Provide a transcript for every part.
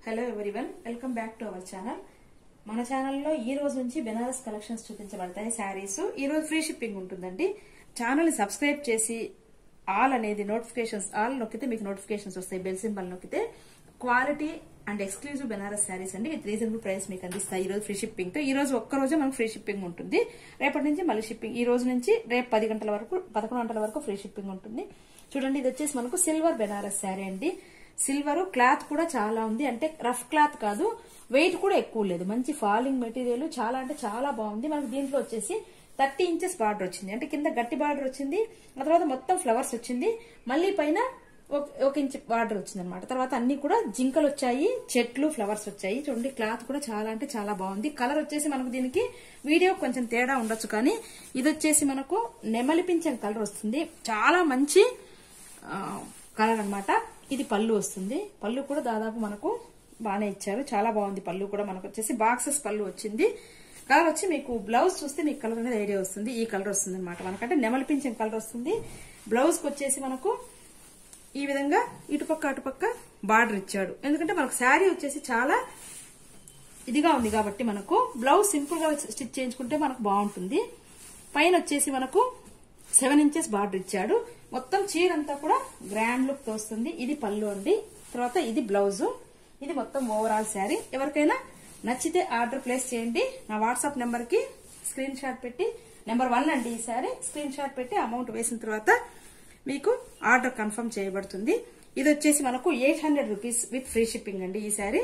hello everyone welcome back to our channel మన ఛానల్లో ఈ రోజు నుంచి బెనారస్ కలెక్షన్స్ చూపించబడతాయి శారీస్ ఈ రోజు ఫ్రీ షిప్పింగ్ ఉంటుందండి ఛానల్ ని సబ్స్క్రైబ్ చేసి ఆల్ అనేది నోటిఫికేషన్స్ ఆల్ నొక్కితే మీకు నోటిఫికేషన్స్ వస్తాయి బెల్ సింబల్ నొక్కితే quality and exclusive Banaras saris అండి విత్ రీజనబుల్ ప్రైస్ మీకు అందిస్తాయి ఈ రోజు ఫ్రీ షిప్పింగ్ తో ఈ రోజు ఒక్క రోజే మనకు ఫ్రీ షిప్పింగ్ ఉంటుంది రేపటి నుంచి మళ్ళీ షిప్పింగ్ ఈ రోజు నుంచి రేపు పది గంటల వరకు పదకొండు గంటల వరకు ఫ్రీ షిప్పింగ్ ఉంటుంది చూడండి ఇది వచ్చేసి మనకు సిల్వర్ బెనారస్ శారీ అండి సిల్వర్ క్లాత్ కూడా చాలా ఉంది అంటే రఫ్ క్లాత్ కాదు వెయిట్ కూడా ఎక్కువ లేదు మంచి ఫాలింగ్ మెటీరియల్ చాలా అంటే చాలా బాగుంది మనకు దీంట్లో వచ్చేసి థర్టీ ఇంచెస్ బార్డర్ వచ్చింది అంటే కింద గట్టి బార్డర్ వచ్చింది ఆ తర్వాత మొత్తం ఫ్లవర్స్ వచ్చింది మళ్ళీ పైన ఒక- ఒక ఇంచ్ బార్డర్ వచ్చింది అనమాట తర్వాత అన్ని కూడా జింకలు వచ్చాయి చెట్లు ఫ్లవర్స్ వచ్చాయి చూడండి క్లాత్ కూడా చాలా అంటే చాలా బాగుంది కలర్ వచ్చేసి మనకు దీనికి వీడియో కొంచెం తేడా ఉండొచ్చు కానీ ఇది వచ్చేసి మనకు నెమలిపించిన కలర్ వస్తుంది చాలా మంచి ఆ, కలర్ అన్నమాట ఇది పళ్ళు వస్తుంది పళ్ళు కూడా దాదాపు మనకు బాగానే ఇచ్చారు చాలా బాగుంది పళ్ళు కూడా మనకు వచ్చేసి బాక్సెస్ పళ్ళు వచ్చింది కలర్ వచ్చి మీకు బ్లౌజ్ చూస్తే మీకు కలర్ అనేది ఐడియా వస్తుంది ఈ కలర్ వస్తుంది అనమాట మనకంటే నెమలిపించిన కలర్ వస్తుంది బ్లౌజ్ కి వచ్చేసి మనకు ఈ విధంగా ఇటుపక్క అటుపక్క బార్డర్ ఇచ్చాడు ఎందుకంటే మనకు శారీ వచ్చేసి చాలా ఇదిగా ఉంది కాబట్టి మనకు బ్లౌజ్ సింపుల్ గా స్టిచ్ చేయించుకుంటే మనకు బాగుంటుంది పైన వచ్చేసి మనకు సెవెన్ ఇంచెస్ బార్డర్ ఇచ్చాడు మొత్తం చీర అంతా కూడా గ్రాండ్ లుక్ తోస్తుంది ఇది పళ్ళు అండి తర్వాత ఇది బ్లౌజ్ ఇది మొత్తం ఓవరాల్ శారీ ఎవరికైనా నచ్చితే ఆర్డర్ ప్లేస్ చేయండి నా వాట్సాప్ నెంబర్ కి స్క్రీన్ షాట్ పెట్టి నెంబర్ వన్ అండి ఈ శారీ స్క్రీన్ షాట్ పెట్టి అమౌంట్ వేసిన తర్వాత మీకు ఆర్డర్ కన్ఫర్మ్ చేయబడుతుంది ఇది వచ్చేసి మనకు eight hundred rupees with free shipping అండి ఈ శారీ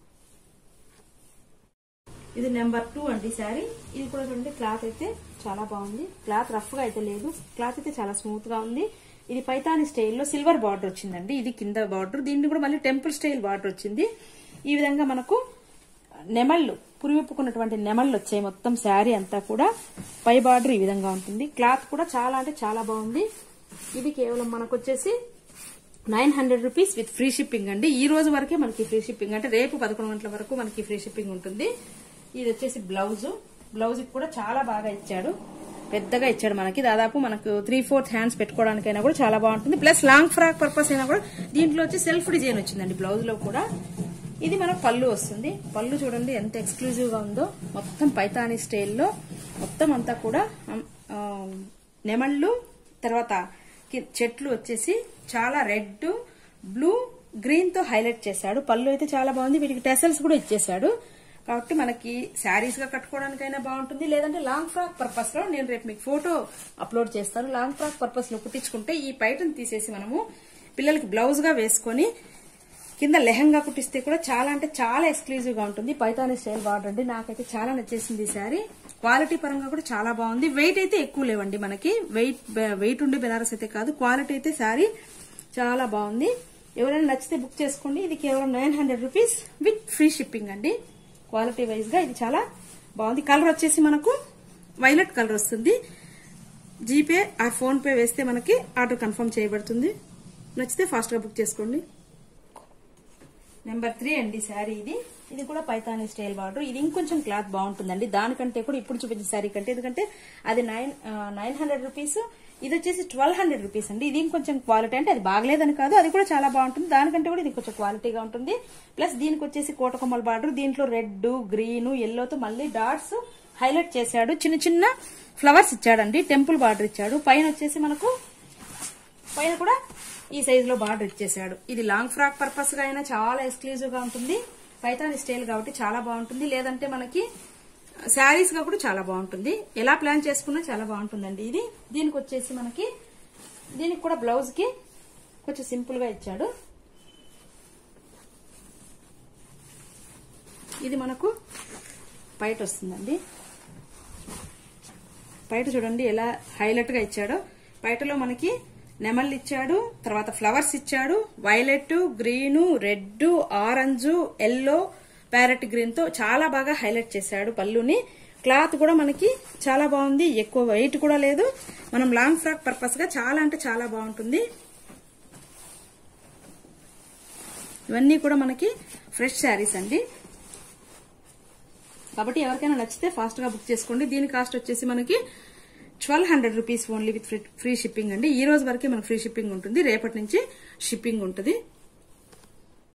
ఇది నెంబర్ టూ అండి శారీ ఇది కూడా చూడండి క్లాత్ అయితే చాలా బాగుంది క్లాత్ రఫ్ గా అయితే లేదు క్లాత్ అయితే చాలా స్మూత్ గా ఉంది ఇది పైతాని స్టైల్లో సిల్వర్ బార్డర్ వచ్చిందండి ఇది కింద బార్డర్ దీన్ని కూడా మళ్ళీ టెంపుల్ స్టైల్ బార్డర్ వచ్చింది ఈ విధంగా మనకు నెమళ్ళు పురివిప్పుకున్నటువంటి నెమళ్ళు వచ్చాయి మొత్తం శారీ అంతా కూడా పై బార్డర్ ఈ విధంగా ఉంటుంది క్లాత్ కూడా చాలా అంటే చాలా బాగుంది ఇది కేవలం మనకు వచ్చేసి nine hundred rupees with free shipping అండి ఈ రోజు వరకే మనకి ఫ్రీ షిప్పింగ్ అంటే రేపు పదకొండు గంటల వరకు మనకి ఫ్రీ షిప్పింగ్ ఉంటుంది ఇది వచ్చేసి బ్లౌజ్ బ్లౌజ్ కూడా చాలా బాగా ఇచ్చాడు పెద్దగా ఇచ్చాడు మనకి దాదాపు మనకు త్రీ ఫోర్త్ హ్యాండ్స్ పెట్టుకోవడానికైనా కూడా చాలా బాగుంటుంది ప్లస్ లాంగ్ ఫ్రాక్ పర్పస్ అయినా కూడా దీంట్లో వచ్చి సెల్ఫ్ డిజైన్ వచ్చిందండి బ్లౌజ్ లో కూడా ఇది మనకు పళ్ళు వస్తుంది పళ్ళు చూడండి ఎంత ఎక్స్క్లూజివ్ గా ఉందో మొత్తం పైతాని స్టైల్లో మొత్తం అంతా కూడా ఆ, నెమళ్ళు తర్వాత కి- చెట్లు వచ్చేసి చాలా రెడ్ బ్లూ గ్రీన్ తో హైలైట్ చేశాడు పళ్ళు అయితే చాలా బాగుంది వీటికి టెసల్స్ కూడా ఇచ్చేశాడు కాబట్టి మనకి శారీస్ గా కట్టుకోవడానికైనా బాగుంటుంది లేదంటే లాంగ్ ఫ్రాక్ పర్పస్ లో నేను రేపు మీకు ఫోటో అప్లోడ్ చేస్తాను లాంగ్ ఫ్రాక్ పర్పస్ లో కుట్టించుకుంటే ఈ పైటను తీసేసి మనము పిల్లలకి బ్లౌజ్ గా వేసుకొని కింద లెహంగా కుట్టిస్తే కూడా చాలా అంటే చాలా ఎక్స్క్లూజివ్ గా ఉంటుంది పైతాని స్టైల్ బార్డర్ అండి నాకైతే చాలా నచ్చేసింది ఈ శారీ క్వాలిటీ పరంగా కూడా చాలా బాగుంది వెయిట్ అయితే ఎక్కువ లేవండి మనకి వెయిట్ వెయిట్ ఉండే బెనారస్ అయితే కాదు క్వాలిటీ అయితే శారీ చాలా బాగుంది ఎవరైనా నచ్చితే బుక్ చేసుకోండి ఇది కేవలం nine hundred rupees with free shipping అండి క్వాలిటీ వైజ్ గా ఇది చాలా బాగుంది కలర్ వచ్చేసి మనకు వైలెట్ కలర్ వస్తుంది జీపే ఆ ఫోన్ పే వేస్తే మనకి ఆర్డర్ కన్ఫర్మ్ చేయబడుతుంది నచ్చితే ఫాస్ట్ గా బుక్ చేసుకోండి నెంబర్ త్రీ అండి శారీ ఇది ఇది కూడా పైతాని స్టైల్ బార్డర్ ఇది ఇంకొంచెం క్లాత్ బాగుంటుందండి దానికంటే కూడా ఇప్పుడు చూపించిన శారీ కంటే ఎందుకంటే అది నైన్ నైన్ హండ్రెడ్ రూపీస్ ఇది వచ్చేసి ట్వెల్వ్ హండ్రెడ్ రూపీస్ అండి ఇది ఇంకొంచెం క్వాలిటీ అంటే అది బాగలేదని కాదు అది కూడా చాలా బాగుంటుంది దానికంటే కూడా ఇది కొంచెం క్వాలిటీగా ఉంటుంది ప్లస్ దీనికి వచ్చేసి కోటకొమ్మల బార్డర్ దీంట్లో రెడ్ గ్రీన్ ఎల్లోతో మళ్ళీ డాట్స్ హైలైట్ చేశాడు చిన్న చిన్న ఫ్లవర్స్ ఇచ్చాడండి టెంపుల్ బార్డర్ ఇచ్చాడు పైన వచ్చేసి మనకు పైన కూడా ఈ సైజ్ లో బార్డర్ ఇచ్చేసాడు ఇది లాంగ్ ఫ్రాక్ పర్పస్ గా అయినా చాలా ఎక్స్క్లూజివ్ గా ఉంటుంది పైతాని స్టైల్ కాబట్టి చాలా బాగుంటుంది లేదంటే మనకి శారీస్ గా కూడా చాలా బాగుంటుంది ఎలా ప్లాన్ చేసుకున్నా చాలా బాగుంటుందండి ఇది దీనికి వచ్చేసి మనకి దీనికి కూడా బ్లౌజ్ కి కొంచెం సింపుల్ గా ఇచ్చాడు ఇది మనకు బయట వస్తుందండి బయట చూడండి ఎలా హైలైట్ గా ఇచ్చాడో బయటలో మనకి నెమళ్ళు ఇచ్చాడు తర్వాత ఫ్లవర్స్ ఇచ్చాడు violet green red orange yellow parrot green తో చాలా బాగా హైలైట్ చేశాడు పళ్ళుని క్లాత్ కూడా మనకి చాలా బాగుంది ఎక్కువ వెయిట్ కూడా లేదు మనం లాంగ్ ఫ్రాక్ పర్పస్ గా చాలా అంటే చాలా బాగుంటుంది ఇవన్నీ కూడా మనకి ఫ్రెష్ శారీస్ అండి కాబట్టి ఎవరికైనా నచ్చితే ఫాస్ట్ గా బుక్ చేసుకోండి దీని కాస్ట్ వచ్చేసి మనకి twelve hundred rupees only with free shipping అండి ఈ రోజు వరకే మనకు ఫ్రీ షిప్పింగ్ ఉంటుంది రేపటి నుంచి షిప్పింగ్ ఉంటుంది